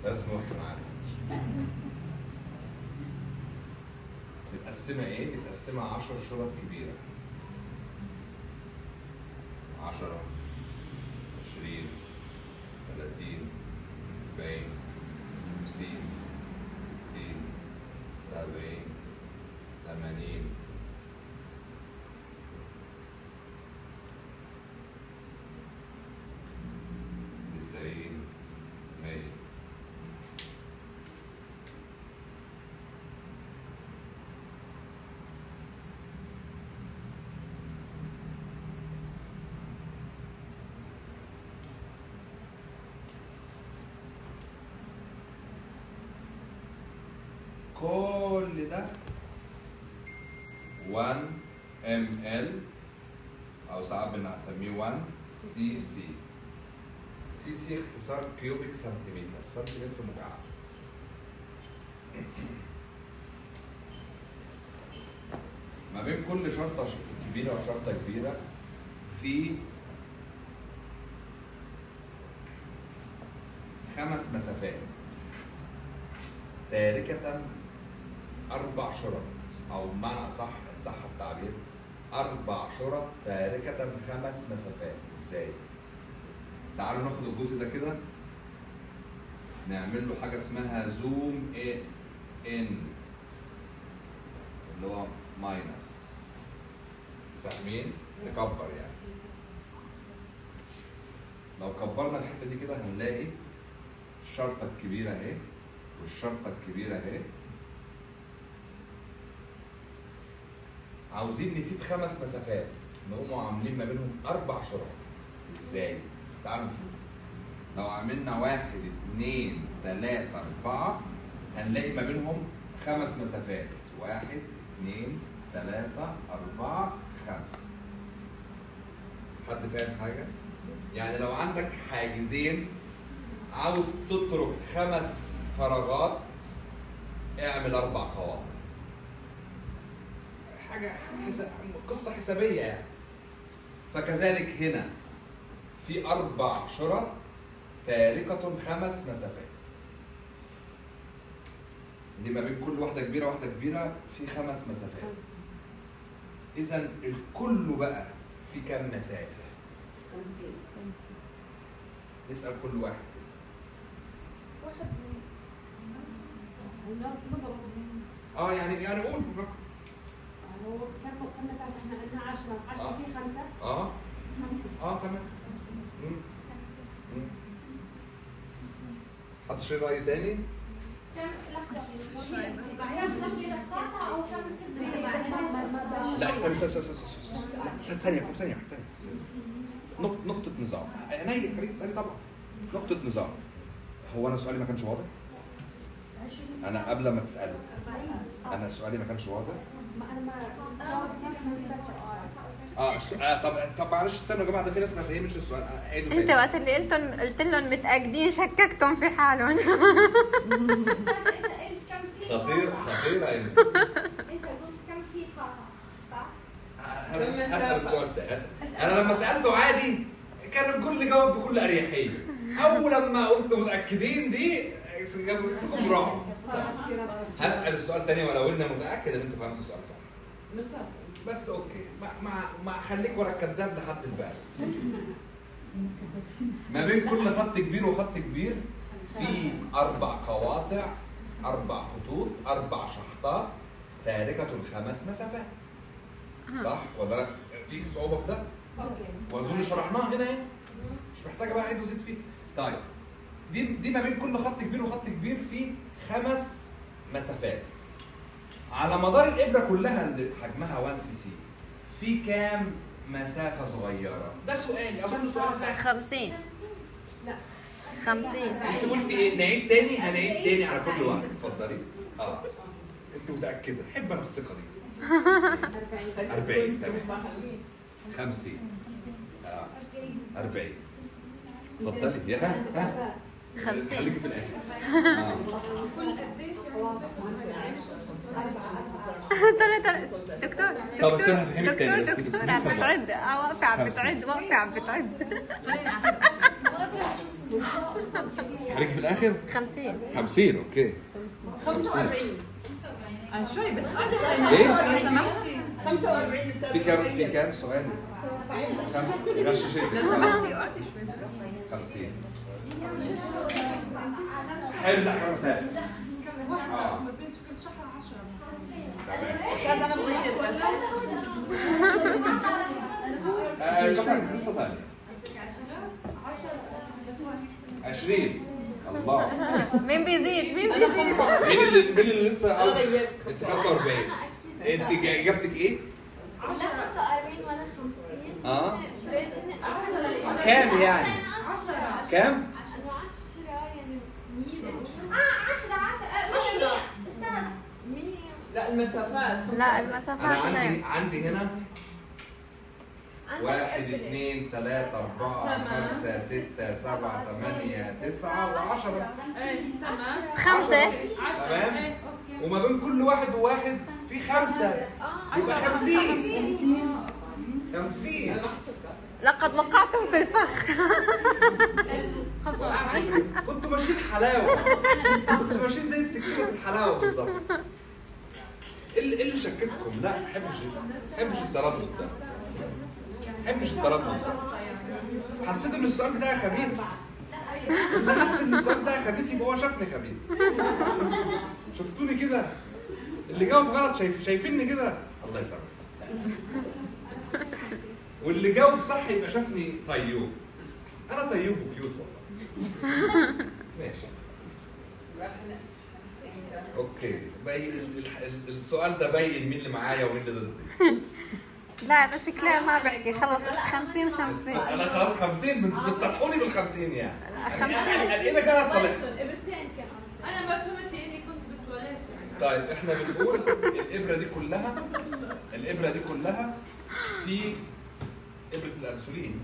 رسم وحش انا عارف متقسمة ايه؟ متقسمة 10 شرط كبيرة 10 20 30 40 50 60 70 80 90 100 كل ده 1 ام ال او ساعات بنسميه 1 سي سي سي سي اختصار كيوبيك سنتيمتر سنتيمتر مكعب ما بين كل شرطة كبيرة وشرطة كبيرة في خمس مسافات تاركة أربع شرط أو بمعنى صح إن صح التعبير أربع شرط تاركة خمس مسافات إزاي؟ تعالوا ناخد الجزء ده كده نعمل له حاجة اسمها زوم إن اللي هو ماينس فاهمين؟ نكبر يعني لو كبرنا الحتة دي كده هنلاقي الشرطة الكبيرة أهي والشرطة الكبيرة أهي عاوزين نسيب خمس مسافات نقوموا عاملين ما بينهم أربع شرط إزاي؟ تعالوا نشوف لو عملنا واحد اتنين تلاتة أربعة هنلاقي ما بينهم خمس مسافات واحد اتنين تلاتة أربعة خمسة حد فاهم حاجة؟ يعني لو عندك حاجزين عاوز تترك خمس فراغات اعمل أربع قواعد حاجة حساب قصة حسابية يعني فكذلك هنا في أربع شرط تاركة خمس مسافات دي ما بين كل واحدة كبيرة واحدة كبيرة في خمس مسافات إذا الكل بقى في كم مسافة؟ نسأل كل واحد واحد لا نضرب اه يعني يعني قول هو كم كم مسافة احنا قلنا 10 10 آه. في 5 اه 5 اه تمام مم. مم. حد شيء رأي تاني؟ كم لحظة كم تمشي القطع أو كم تبني لا استنى استنى استنى استنى استنى ثانية طب ثانية واحدة، ثانية نقطة نقطة نظام عينيا خليك تسألي طبعا نقطة نظام هو أنا سؤالي ما كانش واضح؟ أنا قبل ما تسألي أنا سؤالي ما كانش واضح؟ ما انا ما جاوبت فيك من السؤال اه السؤال آه طب طب معلش استنوا يا جماعة ده في ناس ما فهمتش السؤال آه، عيدوا انت تاني. وقت اللي قلتن قلت لهم متاكدين شككتم في حالهم أستاذ أنت قلت كم في خطير قطع خطيرة يعني أنت قلت كم في قطع صح؟ هسأل هسأل السؤال ده هسأل. انا لما سالته عادي كان الكل جاوب بكل اريحيه اول لما قلت متاكدين دي جابوا لكم رعب هسال السؤال تاني ولو اني متاكد ان انتوا فهمتوا السؤال صح بس اوكي ما ما ما خليك ورا الكذاب لحد الباقي ما بين كل خط كبير وخط كبير في اربع قواطع اربع خطوط اربع شحطات تاركه خمس مسافات صح ولا لا في صعوبه في ده واظن شرحناها هنا اهي مش محتاجه بقى اعيد وازيد فيه طيب دي دي ما بين كل خط كبير وخط كبير في خمس مسافات على مدار الابره كلها اللي حجمها 1 سي سي في كام مسافه صغيره ده سؤالي اظن سؤال سهل 50 لا 50 انت قلت ايه نعيد تاني هنعيد تاني على كل واحد اتفضلي اه انت متاكده احب انا الثقه دي 40 40 تمام 50 اه 40 اتفضلي يا ها ها 50 خليكي في الاخر آه. كل قديش ترى ترى دكتور طب دكتور استنى هفهمك تاني، بس- دكتور بس دكتور عم لسه بتعد اه واقفه عم خمسة. بتعد واقفه عم بتعد خليكي في الاخر 50 50 اوكي 45 آه، شوي بس ايه لو سمحت 45 استاذ في كام في كام سؤال خمسة غش لو شيء سمحتي اقعدي شوي 50 حلو لا كم مسافة واحدة ما بينش كل شهر 10 استاذ انا بغير بس آه، كمان قصة ثانية 20 الله مين بيزيد مين بيزيد مين اللي مين اللي لسه انا أول- غيرت انت 45 انت جا- اجابتك ايه؟ لا 45 ولا 50 اه بين 10 كام يعني؟ 10 كام؟ انه 10 يعني 100 اه 10 10 100 استاذ 100 لا المسافات لا انا المسافات عندي غير عندي هنا عندك واحد إبرة. اثنين ثلاثة أربعة تمام. خمسة ستة سبعة ثمانية تسعة وعشرة ايه تمام خمسة 10 تمام. ايه اوكي وما بين كل واحد وواحد في خمسة اه يبقى خمسين خمسين لقد وقعتم في الفخ كنتوا ماشيين حلاوة كنتوا ماشيين زي السكينة في الحلاوة بالظبط ايه اللي إيه اللي شكككم؟ لا ما بحبش ما بحبش التردد ده ما بحبش التردد ده حسيت ان السؤال بتاعي خبيث اللي حس ان السؤال بتاعي خبيث يبقى هو شافني خبيث شفتوني كده اللي جاوب غلط شايف شايفيني كده الله يسامحك واللي جاوب صح يبقى شافني طيوب انا طيوب وكيوت والله ماشي اوكي بين ال- ال- السؤال ده بين مين اللي معايا ومين اللي ضدي لا انا شكلها ما بحكي خلص 50 الس- 50 انا خلاص 50 بت- بتصحوني بال 50 يعني خمسين. ايه كانت صالح ابرتين كان انا ما فهمت اني كنت بتولد يعني طيب احنا بنقول الابره دي كلها الابره دي كلها في ابره الانسولين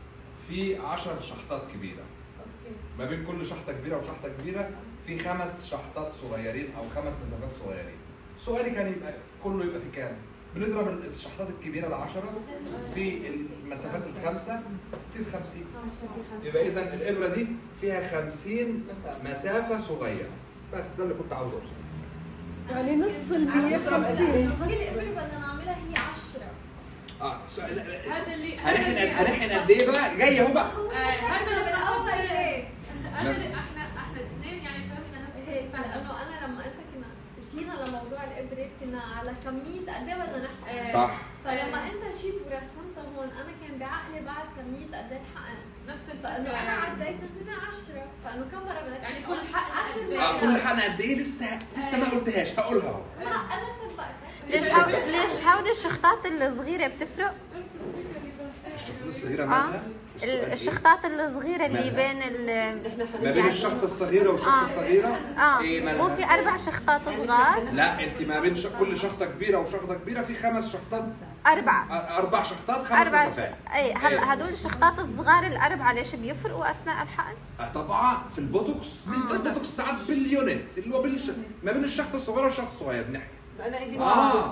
في 10 شحطات كبيره اوكي ما بين كل شحطه كبيره وشحطه كبيره في خمس شحطات صغيرين او خمس مسافات صغيرين سؤالي كان يبقى كله يبقى في كام بنضرب الشحطات الكبيره العشرة في المسافات الخمسه تصير 50 يبقى اذا الابره دي فيها 50 مسافة. مسافه صغيره بس ده اللي كنت عاوز اوصل يعني نص ال 150 كل ابره بدنا نعملها هي 10 اه سؤال لا، لا، هذا اللي هنحن هنحن قد ايه بقى جاي اهو بقى آه، هذا اللي بالاول فهمت هيك انا اللي احنا احنا اثنين يعني فهمنا نفس هيك الفهم لانه انا لما انت كنا جينا لموضوع الابره كنا على كميه قد ايه بدنا نحكي صح فلما انت جيت ورسمتها هون انا كان بعقلي بعد كميه قد ايه الحقن نفس فانه الفكره انا يعني عديت هنا 10 فانه كم مره بدك يعني كل حق 10 اه كل حلقه قد ايه لسه لسه ما قلتهاش هقولها اهو لا انا سبقتك ليش هو... ليش هودي الشخطات الصغيرة بتفرق؟ نفس الفكره اللي فهمتها الشخطة الصغيرة اه مالها؟ السؤال ال- إيه؟ الشخطات الصغيرة اللي مالها؟ بين ال ما بين الشخطة الصغيرة والشخطة آه. الصغيرة اه ايه مو في مالها؟ أربع شخطات صغار لا انت ما بين ش... كل شخطة كبيرة وشخطة كبيرة في خمس شخطات أربعة آه، أربع شخطات خمس أربع ش... مسافات أي هل إيه. هدول الشخطات الصغار الأربعة ليش بيفرقوا أثناء الحقن؟ آه، طبعا في البوتوكس البوتوكس ساعات باليونت اللي هو بالش... ما بين الشخطة الصغيرة والشخطة الصغيرة بنحكي انا ايدي آه. ما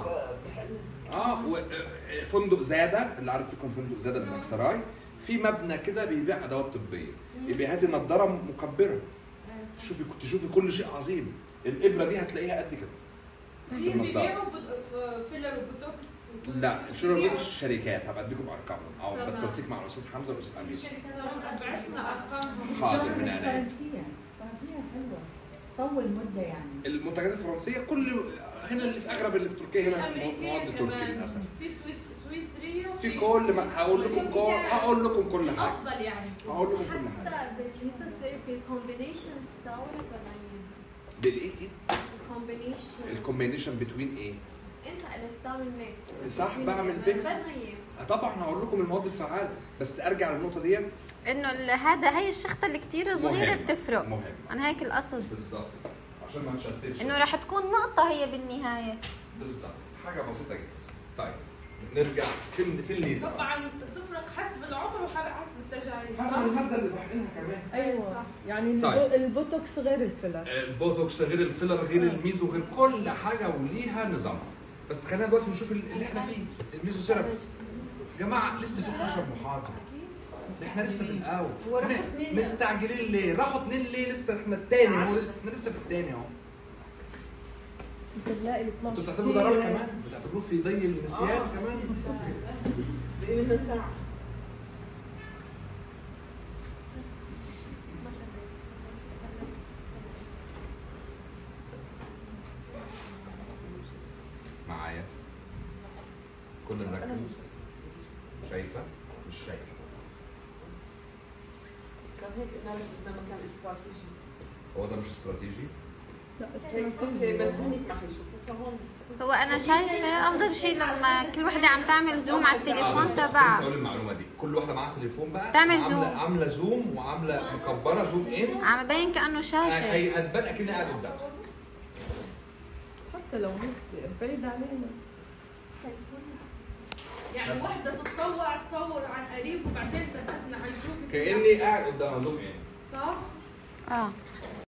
اه و... آه، فندق زادة اللي عارف فيكم فندق زادة اللي في اكسراي في مبنى كده بيبيع ادوات طبيه يبقى هاتي نظاره مكبره تشوفي تشوفي كل شيء عظيم الابره دي هتلاقيها قد كده تحت في النظاره بيبيعوا بوت- فيلر وبوتوكس وكل لا الشغل بيقول الشركات هبقى اديكم ارقامهم او تمام. بالتنسيق مع الاستاذ حمزه والاستاذ امين تمام، بعثنا ارقامهم حاضر من عينيا فرنسية فرنسية حلوة طول مدة يعني المنتجات الفرنسيه كل هنا اللي في اغلب اللي في تركيا في هنا أمريكية مواد تركي كمان. للاسف في سويس سويسريه في كل ما هقول لكم كل هقول لكم كل حاجه افضل يعني هقول لكم كل حاجه حتى بالميوزك ثيرابي كومبينيشن ستايل بدنا بالايه كومبينيشن الكومبينيشن بتوين ايه انت بدك تعمل ميكس صح، بعمل mix. بدنا اياه آه، طبعا هقول لكم المواد الفعاله بس ارجع للنقطه ديت إنه ال- هذا هي الشخطة اللي كتير صغيرة مهم. بتفرق مهم أنا هيك القصد بالظبط عشان ما نشتتش إنه رح تكون نقطة هي بالنهاية بالظبط حاجه بسيطه جدا طيب نرجع فين فين الميزه بقى؟ طبعا تفرق حسب العمر وحسب التجارب حسب الماده اللي بحقنها كمان ايوه يعني طيب. البو- البوتوكس غير الفيلر البوتوكس غير الفيلر غير الميزو غير كل حاجه وليها نظامها بس خلينا دلوقتي نشوف اللي احنا فيه الميزو ثيرابي يا جماعه لسه في 12 محاضره احنا لسه في الاول هو راحوا م- اثنين يعني. مستعجلين ليه؟ راحوا اتنين ليه؟ لسه احنا التاني هو احنا لسه في التاني اهو بتلاقي ال انتوا 12 بتعتبروا ده راح كمان؟ بتعتبروه في ضي النسيان آه. كمان؟ بقي منها ساعة معايا كنا نركز شايفه مش شايفه كان هيك قلنا لك بدنا مكان استراتيجي هو ده مش استراتيجي لا هيك اوكي بس هنيك ما حيشوفوا فهون هو انا شايفه افضل شيء لما كل وحده عم تعمل زوم على التليفون بس- لسه تبعها اقول المعلومه دي كل واحده معاها تليفون بقى تعمل عامله زوم. عامله زوم وعامله مكبره زوم ان عم يبين كانه شاشه هي هتبان اكني قاعد قدامها حتى لو هيك بعيد علينا يعني وحده تتطوع تصور عن قريب وبعدين بدنا حيشوفك كاني قاعد قدامها زوم ان صح؟ اه